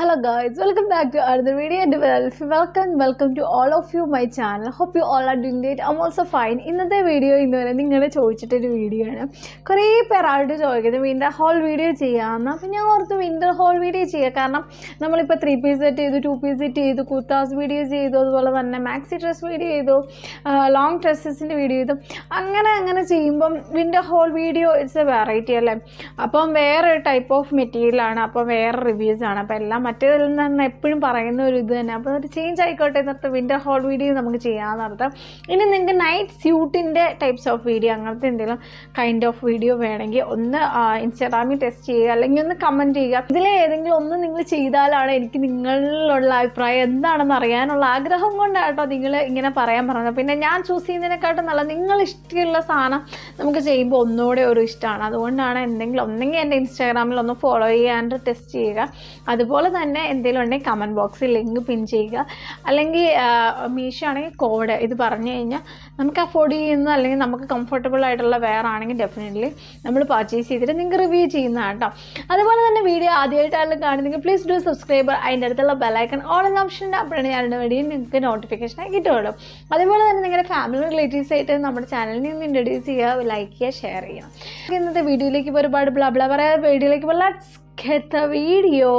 hello guys welcome back to another video and welcome welcome to all of you my channel hope you all are doing great i'm also fine ഇന്നത്തെ video ഇന്നുവരെ നിങ്ങൾ ചോദിച്ചിട്ടൊരു video ആണ് കുറേ പേരായിട്ട് ചോദിക്കുന്നത് winter haul video ചെയ്യാമെന്ന് അപ്പം ഞാൻ ഓർത്ത് വിൻ്റർ ഹോൾ വീഡിയോ ചെയ്യുക കാരണം നമ്മളിപ്പോൾ ത്രീ പീസ് സെറ്റ് ചെയ്തു ടു പീസ് സെറ്റ് ചെയ്തു കുർത്താസ് വീഡിയോ ചെയ്തു അതുപോലെ തന്നെ മാക്സി ഡ്രസ് വീഡിയോ ചെയ്തു ലോങ് ഡ്രസ്സസിൻ്റെ വീഡിയോ ചെയ്തു അങ്ങനെ അങ്ങനെ ചെയ്യുമ്പം winter haul video it's a variety അല്ലേ അപ്പം വേറെ ടൈപ്പ് ഓഫ് മെറ്റീരിയലാണ് അപ്പം വേറെ റിവ്യൂസ് ആണ് അപ്പം എല്ലാം മറ്റേതിൽ നിന്ന് എപ്പോഴും പറയുന്ന ഒരു ഇത് തന്നെ അപ്പോൾ ഒരു ചേഞ്ച് ആയിക്കോട്ടെ എന്നർത്ഥം വിൻ്റർ ഹോൾ വീഡിയോ നമുക്ക് ചെയ്യാമെന്ന് അർത്ഥം ഇനി നിങ്ങൾക്ക് നൈറ്റ് സ്യൂട്ടിൻ്റെ ടൈപ്സ് ഓഫ് വീഡിയോ അങ്ങനത്തെ എന്തെങ്കിലും കൈൻഡ് ഓഫ് വീഡിയോ വേണമെങ്കിൽ ഒന്ന് ഇൻസ്റ്റാഗ്രാമിൽ ടെസ്റ്റ് ചെയ്യുക അല്ലെങ്കിൽ ഒന്ന് കമൻറ്റ് ചെയ്യുക ഇതിലെ ഏതെങ്കിലും ഒന്ന് നിങ്ങൾ ചെയ്താലാണ് എനിക്ക് നിങ്ങളിലുള്ള അഭിപ്രായം എന്താണെന്ന് അറിയാനുള്ള ആഗ്രഹം കൊണ്ടാട്ടോ നിങ്ങൾ ഇങ്ങനെ പറയാൻ പറഞ്ഞത് പിന്നെ ഞാൻ ചൂസ് ചെയ്യുന്നതിനെക്കാട്ടും നല്ല നിങ്ങൾ ഇഷ്ടമുള്ള സാധനം നമുക്ക് ചെയ്യുമ്പോൾ ഒന്നുകൂടെ ഒരു ഇഷ്ടമാണ് അതുകൊണ്ടാണ് എന്തെങ്കിലും ഒന്നെങ്കിൽ എൻ്റെ ഇൻസ്റ്റാഗ്രാമിൽ ഒന്ന് ഫോളോ ചെയ്യാണ്ട് ടെസ്റ്റ് ചെയ്യുക അതുപോലെ തന്നെ എന്തെങ്കിലും ഉണ്ടെങ്കിൽ കമൻറ്റ് ബോക്സിൽ ലിങ്ക് പിൻ ചെയ്യുക അല്ലെങ്കിൽ മീഷോ ആണെങ്കിൽ കോഡ് ഇത് പറഞ്ഞു കഴിഞ്ഞാൽ നമുക്ക് അഫോർഡ് ചെയ്യുന്ന അല്ലെങ്കിൽ നമുക്ക് കംഫർട്ടബിൾ ആയിട്ടുള്ള വേറെ ആണെങ്കിൽ ഡെഫിനറ്റ്ലി നമ്മൾ പർച്ചേസ് ചെയ്തിട്ട് നിങ്ങൾക്ക് റിവ്യൂ ചെയ്യുന്നതാണ് കേട്ടോ അതുപോലെ തന്നെ വീഡിയോ ആദ്യമായിട്ടാണ് കാണുന്നെങ്കിൽ പ്ലീസ് ഡു സബ്സ്ക്രൈബർ അതിൻ്റെ അടുത്തുള്ള ബെലൈക്കൺ ഓൾ എന്ന ഓപ്ഷൻ്റെ അപ്പോഴാണ് ഞാനുടെ വീഡിയോ നിങ്ങൾക്ക് നോട്ടിഫിക്കേഷൻ കിട്ടുള്ളൂ അതുപോലെ തന്നെ നിങ്ങളുടെ ഫാമിലി റിലേറ്റീവ്സ് ആയിട്ട് നമ്മുടെ ചാനലിനെ ഒന്ന് ഇൻട്രൊഡ്യൂസ് ചെയ്യുക ലൈക്ക് ചെയ്യുക ഷെയർ ചെയ്യുക ഇന്നത്തെ വീഡിയോയിലേക്ക് ഇപ്പോൾ ഒരുപാട് ബ്ല ബ്ല പറയാതെ വീഡിയോയിലേക്ക് ഇപ്പോൾ ലെറ്റ്സ് ഗെറ്റ് ദ വീഡിയോ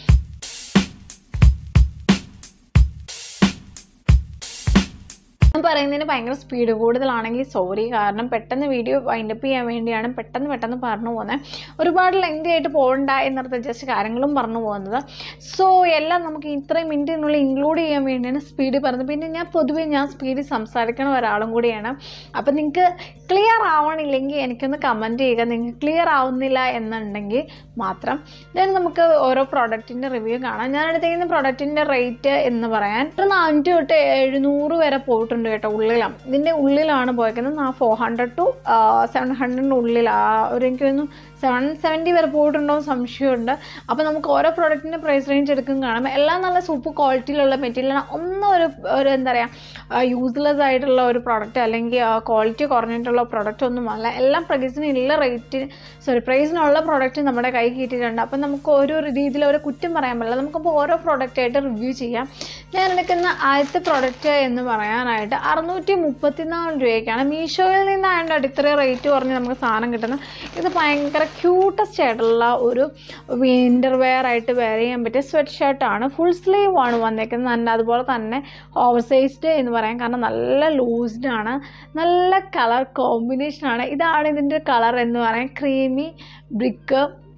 ഞാൻ പറയുന്നതിന് ഭയങ്കര സ്പീഡ് കൂടുതലാണെങ്കിൽ സോറി കാരണം പെട്ടെന്ന് വീഡിയോ വൈൻഡപ്പ് ചെയ്യാൻ വേണ്ടിയാണ് പെട്ടെന്ന് പെട്ടെന്ന് പറഞ്ഞു പോകുന്നത് ഒരുപാട് ലെങ്തി ആയിട്ട് പോകണ്ട എന്നർത്ഥം ജസ്റ്റ് കാര്യങ്ങളും പറഞ്ഞു പോകുന്നത് സോ എല്ലാം നമുക്ക് ഇത്രയും മിനിറ്റിനുള്ളിൽ ഇൻക്ലൂഡ് ചെയ്യാൻ വേണ്ടിയാണ് സ്പീഡ് പറഞ്ഞത് പിന്നെ ഞാൻ പൊതുവേ ഞാൻ സ്പീഡിൽ സംസാരിക്കണ ഒരാളും കൂടിയാണ് അപ്പം നിങ്ങൾക്ക് ക്ലിയർ ആവണില്ലെങ്കിൽ എനിക്കൊന്ന് കമൻറ്റ് ചെയ്യുക നിങ്ങൾക്ക് ക്ലിയർ ആവുന്നില്ല എന്നുണ്ടെങ്കിൽ മാത്രം ദെൻ നമുക്ക് ഓരോ പ്രോഡക്റ്റിൻ്റെ റിവ്യൂ കാണാം ഞാൻ എടുത്തിരിക്കുന്ന പ്രോഡക്റ്റിൻ്റെ റേറ്റ് എന്ന് പറയാൻ ഒരു നാനൂറ്റി തൊട്ട് എഴുന്നൂറ് വരെ പോയിട്ടുണ്ട് കേട്ടോ ഉള്ളിലാണ് ഇതിൻ്റെ ഉള്ളിലാണ് പോയേക്കുന്നത് ആ ഫോർ ഹൺഡ്രഡ് ടു സെവൻ ഹൺഡ്രഡിൻ്റെ ഉള്ളിൽ ആ ഒരു എനിക്ക് തോന്നുന്നു സെവൻ സെവൻറ്റി വരെ പോയിട്ടുണ്ടോ എന്ന് സംശയമുണ്ട് അപ്പോൾ നമുക്ക് ഓരോ പ്രോഡക്റ്റിൻ്റെ പ്രൈസ് റേഞ്ച് എടുക്കും കാണാം എല്ലാം നല്ല സൂപ്പർ ക്വാളിറ്റിയിലുള്ള മെറ്റീരിയലാണ് ഒന്നും ഒരു ഒരു എന്താ പറയുക യൂസ്ലെസ് ആയിട്ടുള്ള ഒരു പ്രോഡക്റ്റ് അല്ലെങ്കിൽ ക്വാളിറ്റി കുറഞ്ഞിട്ടുള്ള പ്രോഡക്റ്റ് ഒന്നുമല്ല എല്ലാം പ്രൈസിന് ഉള്ള റേറ്റ് സോറി പ്രൈസിനുള്ള പ്രോഡക്റ്റ് നമ്മുടെ കൈ കിട്ടിയിട്ടുണ്ട് അപ്പം നമുക്ക് ഓരോ രീതിയിൽ ഒരു കുറ്റം പറയാൻ പറ്റില്ല നമുക്കിപ്പോൾ ഓരോ പ്രോഡക്റ്റ് ആയിട്ട് റിവ്യൂ ചെയ്യാം ഞാൻ എടുക്കുന്ന ആദ്യത്തെ പ്രോഡക്റ്റ് എന്ന് പറയാനായിട്ട് അറുന്നൂറ്റി മുപ്പത്തിനാല് രൂപയ്ക്കാണ് മീഷോയിൽ നിന്നായതുകൊണ്ട് ഇത്രയും റേറ്റ് കുറഞ്ഞ് നമുക്ക് സാധനം കിട്ടുന്നത് ഇത് ഭയങ്കര ക്യൂട്ടസ്റ്റ് ആയിട്ടുള്ള ഒരു വിൻ്റർ വെയർ ആയിട്ട് വെയർ ചെയ്യാൻ പറ്റിയ സ്വെറ്റ് ഷർട്ടാണ് ഫുൾ സ്ലീവ് ആണ് വന്നേക്കുന്നത് നല്ല അതുപോലെ തന്നെ ഓവർ സൈസ്ഡ് എന്ന് പറയാം കാരണം നല്ല ലൂസ്ഡ് ആണ് നല്ല കളർ കോമ്പിനേഷനാണ് ഇതാണ് ഇതിൻ്റെ കളർ എന്ന് പറയാൻ creamy brick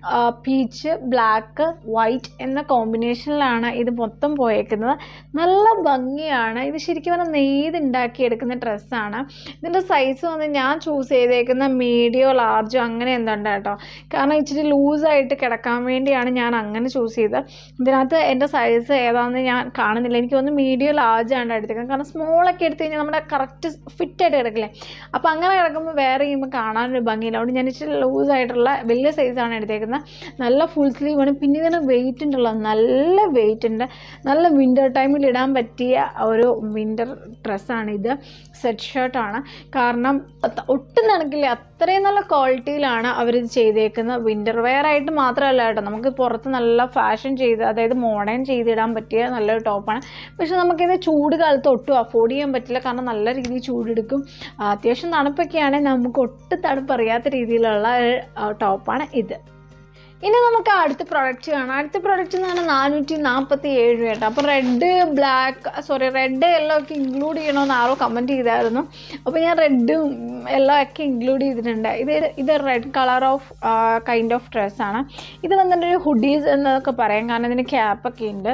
peach black white എന്ന കോമ്പിനേഷനിലാണ് ഇത് മൊത്തം പോയേക്കുന്നത് നല്ല ഭംഗിയാണ് ഇത് ശരിക്കും പറഞ്ഞാൽ നെയ്ത് ഉണ്ടാക്കിയെടുക്കുന്ന ഡ്രസ്സാണ് ഇതിൻ്റെ സൈസ് വന്ന് ഞാൻ ചൂസ് ചെയ്തേക്കുന്ന മീഡിയോ ലാർജോ അങ്ങനെ എന്തുണ്ട് കേട്ടോ കാരണം ഇച്ചിരി ലൂസായിട്ട് കിടക്കാൻ വേണ്ടിയാണ് ഞാൻ അങ്ങനെ ചൂസ് ചെയ്തത് ഇതിനകത്ത് എൻ്റെ സൈസ് ഏതാണെന്ന് ഞാൻ കാണുന്നില്ല എനിക്ക് തോന്നുന്നു മീഡിയോ ലാർജ് ആണ് എടുത്തേക്കുന്നത് കാരണം സ്മോളൊക്കെ എടുത്തു കഴിഞ്ഞാൽ നമ്മുടെ കറക്റ്റ് ഫിറ്റായിട്ട് കിടക്കില്ലേ അപ്പോൾ അങ്ങനെ കിടക്കുമ്പോൾ വേറെ ചെയ്യുമ്പോൾ കാണാനൊരു ഭംഗിയില്ല അതുകൊണ്ട് ഞാൻ ഇച്ചിരി ലൂസായിട്ടുള്ള വലിയ സൈസാണ് എടുത്തേക്കുന്നത് നല്ല ഫുൾ സ്ലീവ് ആണ് പിന്നെ ഇതിന് വെയിറ്റ് ഉണ്ടല്ലോ നല്ല വെയിറ്റ് ഉണ്ട് നല്ല വിൻ്റർ ടൈമിൽ ഇടാൻ പറ്റിയ ഒരു വിൻ്റർ ഡ്രസ്സാണ് ഇത് സെറ്റ് ഷർട്ടാണ് കാരണം ഒട്ടും നടക്കില്ല അത്രയും നല്ല ക്വാളിറ്റിയിലാണ് അവരിത് ചെയ്തേക്കുന്നത് വിൻ്റർ വെയർ ആയിട്ട് മാത്രമല്ല കേട്ടോ നമുക്ക് പുറത്ത് നല്ല ഫാഷൻ ചെയ്ത് അതായത് മോഡേൺ ചെയ്തിടാൻ പറ്റിയ നല്ലൊരു ടോപ്പാണ് പക്ഷെ നമുക്കിത് ചൂട് കാലത്ത് ഒട്ടും അഫോർഡ് ചെയ്യാൻ പറ്റില്ല കാരണം നല്ല രീതിയിൽ ചൂടെടുക്കും അത്യാവശ്യം തണുപ്പൊക്കെയാണെങ്കിൽ നമുക്ക് ഒട്ടും തണുപ്പറിയാത്ത രീതിയിലുള്ള ടോപ്പാണ് ഇത് ഇനി നമുക്ക് അടുത്ത പ്രോഡക്റ്റ് കാണാം അടുത്ത പ്രോഡക്റ്റ് എന്ന് പറഞ്ഞാൽ നാനൂറ്റി നാൽപ്പത്തി ഏഴ് കേട്ടോ അപ്പോൾ red black sorry red yellow ഒക്കെ ഇൻക്ലൂഡ് ചെയ്യണമെന്ന് ആരോ കമൻറ്റ് ചെയ്തായിരുന്നു അപ്പോൾ ഞാൻ റെഡും യെല്ലോ ഒക്കെ ഇൻക്ലൂഡ് ചെയ്തിട്ടുണ്ട് ഇത് ഇത് red colour of kind of ഡ്രസ്സാണ് ഇത് വന്നിട്ട് ഒരു ഹുഡീസ് എന്നൊക്കെ പറയാം കാരണം ഇതിന് ക്യാപ്പൊക്കെ ഉണ്ട്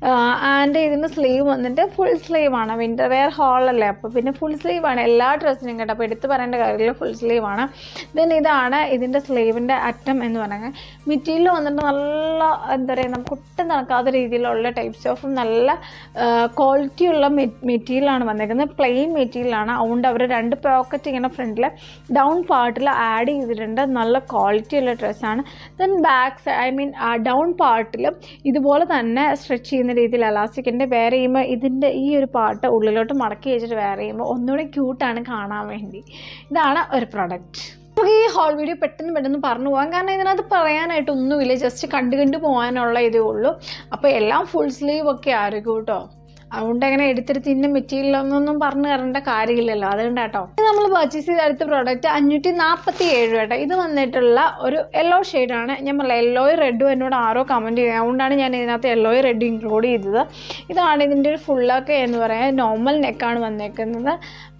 ആൻഡ് ഇതിന് സ്ലീവ് വന്നിട്ട് ഫുൾ സ്ലീവ് ആണ് വിൻ്റർ വെയർ ഹോളല്ലേ അപ്പോൾ പിന്നെ ഫുൾ സ്ലീവ് ആണ് എല്ലാ ഡ്രസ്സിനും കേട്ടോ അപ്പോൾ എടുത്ത് പറയേണ്ട കാര്യമില്ല ഫുൾ സ്ലീവ് ആണ് ദെൻ ഇതാണ് ഇതിൻ്റെ സ്ലീവിൻ്റെ അറ്റം എന്ന് പറയുന്നത് മെറ്റീരിയൽ വന്നിട്ട് നല്ല എന്താ പറയുക നമുക്ക് ഒട്ടും നടക്കാത്ത രീതിയിലുള്ള ടൈപ്സ് ഓഫ് നല്ല ക്വാളിറ്റിയുള്ള മെറ്റീരിയലാണ് വന്നേക്കുന്നത് പ്ലെയിൻ മെറ്റീരിയലാണ് അതുകൊണ്ട് അവർ രണ്ട് പോക്കറ്റ് ഇങ്ങനെ ഫ്രണ്ടിൽ ഡൗൺ പാർട്ടിൽ ആഡ് ചെയ്തിട്ടുണ്ട് നല്ല ക്വാളിറ്റിയുള്ള ഡ്രസ്സാണ് then back side I mean down പാർട്ടിൽ ഇതുപോലെ തന്നെ സ്ട്രെച്ച് ചെയ്യുന്ന രീതിയിൽ എലാസ്റ്റിക്കിൻ്റെ വേറെ ചെയ്യുമ്പോൾ ഇതിൻ്റെ ഈ ഒരു പാർട്ട് ഉള്ളിലോട്ട് മടക്കി വെച്ചിട്ട് വേറെ ചെയ്യുമ്പോൾ ഒന്നുകൂടി ക്യൂട്ടാണ് കാണാൻ വേണ്ടി ഇതാണ് ഒരു പ്രൊഡക്റ്റ് നമുക്ക് ഈ ഹോൾ വീഡിയോ പെട്ടെന്ന് പെട്ടെന്ന് പറഞ്ഞു പോകാം കാരണം ഇതിനകത്ത് പറയാനായിട്ട് ഒന്നുമില്ല ജസ്റ്റ് കണ്ടു കണ്ടു പോകാനുള്ള ഇതേ ഉള്ളൂ അപ്പോൾ എല്ലാം ഫുൾ സ്ലീവ് ഒക്കെ ആയിരിക്കും കേട്ടോ അതുകൊണ്ട് അങ്ങനെ എടുത്തിട്ട് ഇന്ന മെറ്റീരിയൽ ഒന്നൊന്നും പറഞ്ഞു തരേണ്ട കാര്യമില്ലല്ലോ അതുകൊണ്ട് കേട്ടോ നമ്മൾ പർച്ചേസ് ചെയ്ത അടുത്ത പ്രോഡക്റ്റ് അഞ്ഞൂറ്റി നാൽപ്പത്തി ഏഴ് കേട്ടോ ഇത് വന്നിട്ടുള്ള ഒരു യെല്ലോ ഷെയ്ഡാണ് ഞാൻ പറഞ്ഞ യെല്ലോയും റെഡും എന്നോട് ആരോ കമൻറ്റ് ചെയ്യുക അതുകൊണ്ടാണ് ഞാൻ ഇതിനകത്ത് യെല്ലോയും റെഡും ഇൻക്ലൂഡ് ചെയ്തത് ഇതാണ് ഇതിൻ്റെ ഒരു ഫുള്ളൊക്കെ എന്ന് പറയാൻ നോർമൽ നെക്കാണ് വന്നേക്കുന്നത്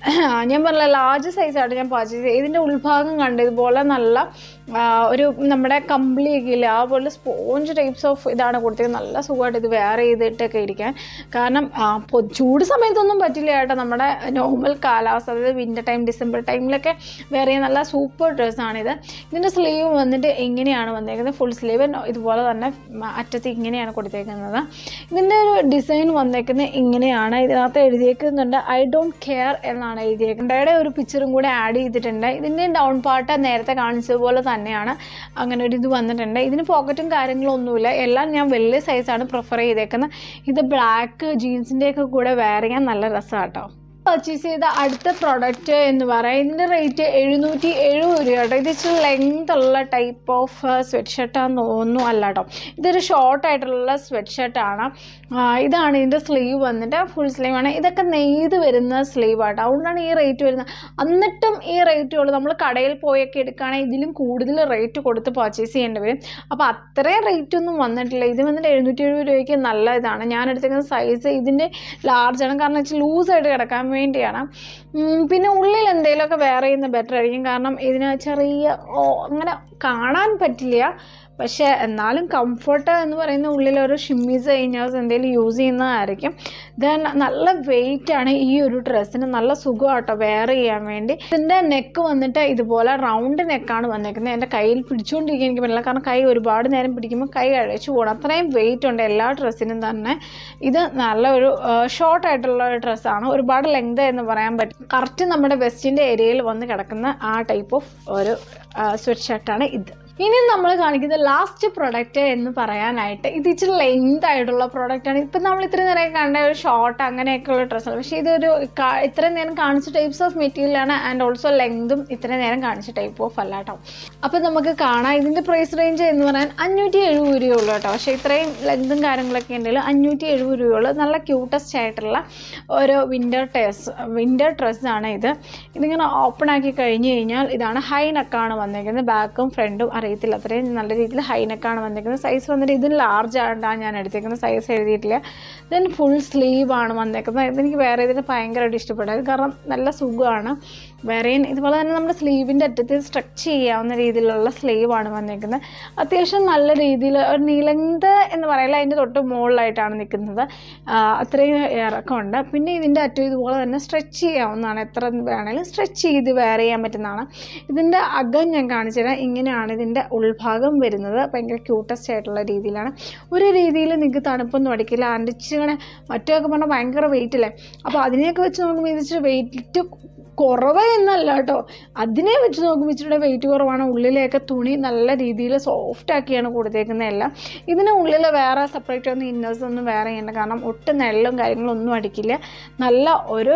ഞാൻ പറഞ്ഞ ലാർജ് സൈസായിട്ട് ഞാൻ പർച്ചേസ് ചെയ്ത് ഇതിൻ്റെ ഉൾഭാഗം കണ്ട് ഇതുപോലെ നല്ല ആ, ഒരു നമ്മുടെ കമ്പിളിയൊക്കെ ഇല്ല ആ പോലെ സ്പോഞ്ച് ടൈപ്സ് ഓഫ് ഇതാണ് കൊടുത്തത് നല്ല സുഖമായിട്ട് ഇത് വെയർ ചെയ്തിട്ടൊക്കെ ഇരിക്കാൻ കാരണം ആ, പൊ- ചൂട് സമയത്തൊന്നും പറ്റില്ല കേട്ടോ നമ്മുടെ നോർമൽ കാലാവസ്ഥ അതായത് വിൻ്റർ ടൈം ഡിസംബർ ടൈമിലൊക്കെ വെയർ ചെയ്യാൻ നല്ല സൂപ്പർ ഡ്രസ്സാണിത് ഇതിൻ്റെ സ്ലീവ് വന്നിട്ട് എങ്ങനെയാണ് വന്നേക്കുന്നത് ഫുൾ സ്ലീവ് ഇതുപോലെ തന്നെ മ- അറ്റത്ത് ഇങ്ങനെയാണ് കൊടുത്തേക്കുന്നത് ഇതിൻ്റെ ഒരു ഡിസൈൻ വന്നേക്കുന്നത് ഇങ്ങനെയാണ് ഇതിനകത്ത് എഴുതിയേക്കുന്നുണ്ട് ഐ ഡോണ്ട് കെയർ എന്നാണ് എഴുതിയേക്കുന്നത് ഇവിടെ ഒരു പിക്ചറും കൂടെ ആഡ് ചെയ്തിട്ടുണ്ട് ഇതിൻ്റെ ഡൗൺ പാർട്ട് നേരത്തെ കാണിച്ചതുപോലെ തന്നെയാണ് അങ്ങനെ ഒരു ഇത് വന്നിട്ടുണ്ട് ഇതിന് പോക്കറ്റും കാര്യങ്ങളും ഒന്നുമില്ല എല്ലാം ഞാൻ വലിയ സൈസാണ് പ്രിഫർ ചെയ്തേക്കുന്നത് ഇത് ബ്ലാക്ക് ജീൻസിൻ്റെയൊക്കെ കൂടെ വെയർ ചെയ്യാൻ നല്ല രസമാണ് കേട്ടോ പർച്ചേസ് ചെയ്ത അടുത്ത പ്രോഡക്റ്റ് എന്ന് പറയാം ഇതിൻ്റെ റേറ്റ് എഴുന്നൂറ്റി എഴുപത് രൂപ കേട്ടോ ഇത് ഇച്ചിരി ലെങ്ത് ഉള്ള ടൈപ്പ് ഓഫ് സ്വെറ്റ് ഷർട്ടാന്ന് തോന്നുന്നു അല്ല കേട്ടോ ഇതൊരു ഷോർട്ട് ആയിട്ടുള്ള സ്വെറ്റ് ഷർട്ടാണ് ഇതാണ് ഇതിൻ്റെ സ്ലീവ് വന്നിട്ട് ഫുൾ സ്ലീവ് ആണ് ഇതൊക്കെ നെയ്ത് വരുന്ന സ്ലീവ് ആട്ടോ അതുകൊണ്ടാണ് ഈ റേറ്റ് വരുന്നത് എന്നിട്ടും ഈ റേറ്റുകൾ നമ്മൾ കടയിൽ പോയൊക്കെ എടുക്കുകയാണെങ്കിൽ ഇതിലും കൂടുതൽ റേറ്റ് കൊടുത്ത് പർച്ചേസ് ചെയ്യേണ്ടി വരും അപ്പോൾ അത്രയും റേറ്റ് ഒന്നും വന്നിട്ടില്ല ഇത് വന്നിട്ട് എഴുന്നൂറ്റി എഴുപത് രൂപയ്ക്ക് നല്ല ഇതാണ് ഞാൻ എടുത്തിരിക്കുന്ന സൈസ് ഇതിൻ്റെ ലാർജാണ് കാരണം വെച്ചാൽ ലൂസായിട്ട് കിടക്കാൻ വേണ്ടിയാണ് ഉം, പിന്നെ ഉള്ളിൽ എന്തെങ്കിലുമൊക്കെ വെയർ ചെയ്യുന്നത് ബെറ്റർ ആയിരിക്കും കാരണം ഇതിന് ചെറിയ ഓ അങ്ങനെ കാണാൻ പറ്റില്ല പക്ഷേ എന്നാലും കംഫർട്ട് എന്ന് പറയുന്ന ഉള്ളിൽ ഒരു ഷിമ്മീസ് കഴിഞ്ഞാൽ എന്തെങ്കിലും യൂസ് ചെയ്യുന്നതായിരിക്കും ദെൻ നല്ല വെയിറ്റ് ആണ് ഈ ഒരു ഡ്രസ്സിന് നല്ല സുഖമാട്ടോ വെയർ ചെയ്യാൻ വേണ്ടി ഇതിൻ്റെ നെക്ക് വന്നിട്ട് ഇതുപോലെ റൗണ്ട് നെക്കാണ് വന്നേക്കുന്നത് എൻ്റെ കയ്യിൽ പിടിച്ചുകൊണ്ടിരിക്കാൻ എനിക്ക് പറ്റില്ല കാരണം കൈ ഒരുപാട് നേരം പിടിക്കുമ്പോൾ കൈ അഴച്ചു പോകണം അത്രയും വെയിറ്റ് ഉണ്ട് എല്ലാ ഡ്രസ്സിനും തന്നെ ഇത് നല്ല ഒരു ഷോർട്ട് ആയിട്ടുള്ള ഒരു ഡ്രസ്സാണ് ഒരുപാട് ലെങ്ത് എന്ന് പറയാൻ പറ്റും കറക്റ്റ് നമ്മുടെ വെസ്റ്റിൻ്റെ ഏരിയയിൽ വന്ന് കിടക്കുന്ന ആ ടൈപ്പ് ഓഫ് ഒരു സ്വെറ്റ് ഷർട്ടാണ് ഇത് ഇനി നമ്മൾ കാണിക്കുന്ന ലാസ്റ്റ് പ്രൊഡക്റ്റ് എന്ന് പറയാനായിട്ട് ഇത് ഇച്ചിരി ലെങ്ത് ആയിട്ടുള്ള പ്രൊഡക്റ്റാണ് ഇപ്പം നമ്മൾ ഇത്രയും നേരം കണ്ട ഒരു ഷോർട്ട് അങ്ങനെയൊക്കെയുള്ള ഡ്രസ്സാണ് പക്ഷേ ഇതൊരു കാ- ഇത്രയും നേരം കാണിച്ച ടൈപ്സ് ഓഫ് മെറ്റീരിയലാണ് ആൻഡ് ഓൾസോ ലെങ്തും ഇത്രയും നേരം കാണിച്ച ടൈപ്പ് ഓഫ് അല്ല കേട്ടോ അപ്പം നമുക്ക് കാണാം ഇതിൻ്റെ പ്രൈസ് റേഞ്ച് എന്ന് പറയാൻ അഞ്ഞൂറ്റി എഴുപത് രൂപയുള്ളൂ കേട്ടോ പക്ഷേ ഇത്രയും ലെങ്തും കാര്യങ്ങളൊക്കെ ഉണ്ടെങ്കിൽ അഞ്ഞൂറ്റി എഴുപത് രൂപയുള്ളൂ നല്ല ക്യൂട്ടസ്റ്റ് ആയിട്ടുള്ള ഒരു വിൻ്റർ ഡ്രസ് വിൻ്റർ ഡ്രസ്സാണ് ഇത് ഇതിങ്ങനെ ഓപ്പൺ ആക്കി കഴിഞ്ഞ് കഴിഞ്ഞാൽ ഇതാണ് ഹൈ നെക്കാണ് വന്നേക്കുന്നത് ബാക്കും ഫ്രണ്ടും അറിയത്തില്ല അത്രയും നല്ല രീതിയിൽ ഹൈ നെക്കാണ് വന്നേക്കുന്നത് സൈസ് വന്നിട്ട് ഇതിന് ലാർജ് ആയിട്ടാണ് ഞാൻ എടുത്തേക്കുന്നത് സൈസ് എഴുതിയിട്ടില്ല ദെൻ ഫുൾ സ്ലീവ് ആണ് വന്നേക്കുന്നത് ഇതെനിക്ക് വേറെ ഇതിന് ഭയങ്കരമായിട്ട് ഇഷ്ടപ്പെട്ടത് കാരണം നല്ല സുഖമാണ് വേറെ ഇതുപോലെ തന്നെ നമ്മുടെ സ്ലീവിൻ്റെ അറ്റത്ത് സ്ട്രെച്ച് ചെയ്യാവുന്ന രീതിയിലുള്ള സ്ലീവ് ആണ് വന്നേക്കുന്നത് അത്യാവശ്യം നല്ല രീതിയിൽ ഒരു നീലന്ത് എന്ന് പറയില്ല അതിൻ്റെ തൊട്ട് മുകളിലായിട്ടാണ് നിൽക്കുന്നത് ആ, അത്രയും ഇറക്കമുണ്ട് പിന്നെ ഇതിൻ്റെ അറ്റം ഇതുപോലെ തന്നെ സ്ട്രെച്ച് ചെയ്യാവുന്നതാണ് എത്ര വേണമെങ്കിലും സ്ട്രെച്ച് ചെയ്ത് വെയർ ചെയ്യാൻ പറ്റുന്നതാണ് ഇതിൻ്റെ അകം ഞാൻ കാണിച്ചു തരാം ഇങ്ങനെയാണ് ഇതിൻ്റെ ഉൾഭാഗം വരുന്നത് ഭയങ്കര ക്യൂട്ടസ്റ്റ് ആയിട്ടുള്ള രീതിയിലാണ് ഒരു രീതിയിൽ നിങ്ങൾക്ക് തണുപ്പൊന്നും അടിക്കില്ല ആൻഡ് ഇച്ചിരി മറ്റൊക്കെ പറഞ്ഞാൽ ഭയങ്കര വെയിറ്റ് അല്ലേ അപ്പോൾ അതിനെയൊക്കെ വെച്ച് നോക്കുമ്പോൾ ഇത് ഇച്ചിരി വെയിറ്റ് കുറവ് എന്നല്ല കേട്ടോ അതിനെ വെച്ച് നോക്കുമ്പോൾ ഇച്ചിരി വെയിറ്റ് കുറവാണ് ഉള്ളിലേക്ക് തുണി നല്ല രീതിയിൽ സോഫ്റ്റ് ആക്കിയാണ് കൊടുത്തേക്കുന്നത് എല്ലാം ഇതിന് ഉള്ളിൽ വേറെ സെപ്പറേറ്റ് ഒന്നും ഇന്നേഴ്സ് ഒന്നും വേറെ ചെയ്യേണ്ട കാരണം ഒട്ടും നെല്ലും കാര്യങ്ങളും ഒന്നും അടിക്കില്ല നല്ല ഒരു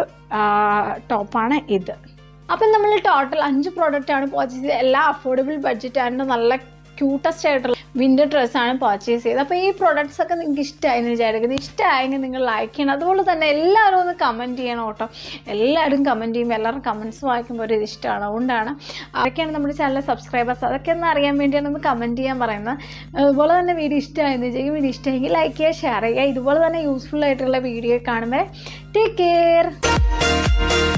ടോപ്പാണ് ഇത് അപ്പം നമ്മൾ ടോട്ടൽ അഞ്ച് പ്രോഡക്റ്റാണ് പർച്ചേസ് ചെയ്തത് എല്ലാം അഫോർഡബിൾ ബഡ്ജറ്റ് ആയിട്ട് നല്ല ക്യൂട്ടസ്റ്റ് ആയിട്ടുള്ള വിൻ്റർ ഡ്രസ്സാണ് പർച്ചേസ് ചെയ്തത് അപ്പോൾ ഈ പ്രോഡക്റ്റ്സ് ഒക്കെ നിങ്ങൾക്ക് ഇഷ്ടമായെന്ന് വിചാരിക്കുന്നത് ഇഷ്ടമായെങ്കിൽ നിങ്ങൾ ലൈക്ക് ചെയ്യണം അതുപോലെ തന്നെ എല്ലാവരും ഒന്ന് കമൻറ്റ് ചെയ്യണം കേട്ടോ എല്ലാവരും കമൻറ്റ് ചെയ്യുമ്പോൾ എല്ലാവരും കമൻറ്റ്സ് വായിക്കുമ്പോൾ ഒരു ഇത് ഇഷ്ടമാണ് അതുകൊണ്ടാണ് ആരൊക്കെയാണ് നമ്മുടെ ചാനൽ സബ്സ്ക്രൈബേഴ്സ് അതൊക്കെ ഒന്ന് അറിയാൻ വേണ്ടിയാണ് ഒന്ന് കമൻറ്റ് ചെയ്യാൻ പറയുന്നത് അതുപോലെ തന്നെ വീഡിയോ ഇഷ്ടമായെന്ന് വിചാരിക്കും വീഡിയോ ഇഷ്ടമെങ്കിൽ ലൈക്ക് ചെയ്യുക ഷെയർ ചെയ്യുക ഇതുപോലെ തന്നെ യൂസ്ഫുൾ ആയിട്ടുള്ള വീഡിയോ കാണുമ്പോൾ ടേക്ക് കെയർ